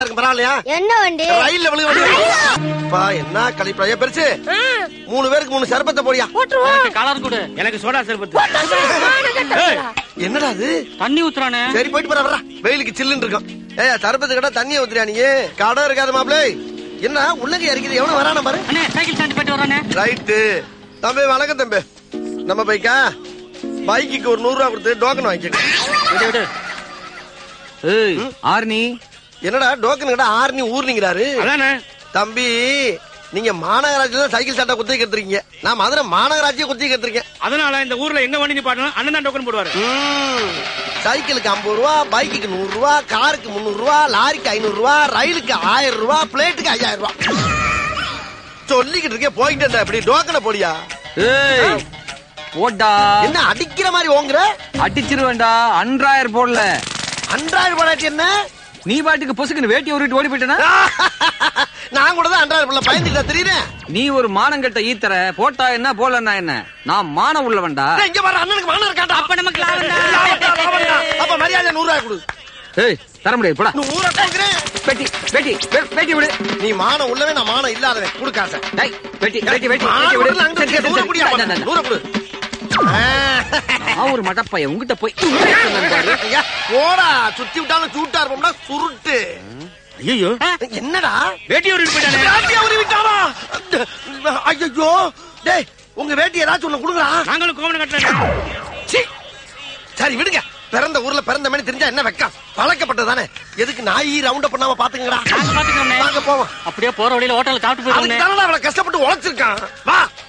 இருக்கு பரவாயில்லையா என்ன வண்டி ரயில்ல விழுக வண்டி பா என்ன கழிப்பா ஏ பெருசு மூணு பேருக்கு மூணு சர்பத்தை போடியா எனக்கு கலர் கொடு எனக்கு சோடா சர்பத்து ஏய், என்னடா அது தண்ணி ஊத்துறானே சரி போயிட்டு போற வரா வெயிலுக்கு சில்லுன்னு இருக்கும் ஏய் சர்பத்து கடை தண்ணிய ஊத்துறியா நீ கடை இருக்காது மாப்பிளே என்ன உள்ளங்க இறக்கிது எவனும் வரான பாரு அண்ணே சைக்கிள் ஸ்டாண்ட் போயிட்டு வரானே ரைட்டு தம்பி வணக்கம் தம்பி நம்ம பைக்கா பைக்குக்கு ஒரு நூறு ரூபா கொடுத்து டோக்கன் வாங்கிக்க விடு விடு ஏய் ஆர்னி என்னடா டோக்கன் கடை ஆறுனி ஊர்னிங்கிறாரு அதானே தம்பி நீங்க மாநகராட்சியில தான் சைக்கிள் சட்டை குத்தி கத்துறீங்க நான் மதுரை மாநகராட்சியை குத்தி கத்துருக்கேன் அதனால இந்த ஊர்ல எங்க வண்டி நிப்பாட்டணும் அண்ணன் தான் டோக்கன் போடுவாரு சைக்கிளுக்கு ஐம்பது ரூபா பைக்குக்கு நூறு ரூபா காருக்கு முந்நூறு ரூபா லாரிக்கு ஐநூறு ரூபா ரயிலுக்கு ஆயிரம் ரூபா பிளேட்டுக்கு ஐயாயிரம் ரூபா சொல்லிக்கிட்டு இருக்கேன் போயிட்டு இருந்தா இப்படி டோக்கனை போடியா ஏய் போடா என்ன அடிக்கிற மாதிரி ஓங்குற அடிச்சிருவேன்டா அன்றாயர் போடல அன்றாயிரம் போடாட்டி என்ன நீ பாட்டுக்கு பொசுக்குன்னு வேட்டி உருட்டு ஓடி போயிட்டனா நான் கூட தான் அன்றாயிரம் போடல பயந்துக்கிட்டா தெரியுறேன் நீ ஒரு மானங்கட்ட ஈத்தர போட்டா என்ன போலன்னா என்ன நான் மானம் உள்ளவன்டா இங்க வர அண்ணனுக்கு மானம் இருக்காண்டா அப்ப நமக்கு லாபம்டா. லாபம்டா, லாபம்டா. அப்ப மரியாதை நூறு ரூபாய் கொடு ஏய் தர முடியாது போடா நூறு கொடுக்குறேன் பெட்டி பெட்டி வெ- வெட்டி விடு நீ மானம் உள்ளவே நான் மானம் இல்லாதவன் கொடு காசை டேய் வெட்டி வெட்டி வெட்டி மானம் வெட்டி விடு உள்ளவன் அங்க சரி, சரி, நூறு சரி. குடியா டா, டா, டா. நூறு கொடு ஆ. நான் ஒரு மடப்பைய உங்ககிட்ட போய் சொன்னேன் பாரு. ஐயா, போடா சுத்தி விட்டாலும் சூட்டா இருப்போம்னா சுருட்டு ஐயோ என்னடா வேட்டி ஒரு போயிட்டானே வேட்டியை உருவிட்டானா ஐயோ டேய் உங்க வேட்டி ஏதாச்சும் ஒண்ணு கொடுங்களா நாங்களும் கோமணம் கட்டுறேன் சீ. சரி விடுங்க பிறந்த ஊர்ல பிறந்த மணி தெரிஞ்சா என்ன வெக்கம் பழக்கப்பட்டதானே எதுக்கு நாய் ரவுண்ட பண்ணாம பாத்துங்கடா நாங்க பாத்துக்கிறோம்ண்ணே வாங்க போவோம் அப்படியே போற வழியில ஹோட்டல்ல சாப்பிட்டு அதுக்கு போயிருவோம் தானே அவளை கஷ்டப்பட்டு உழைச்சிருக்கான் வா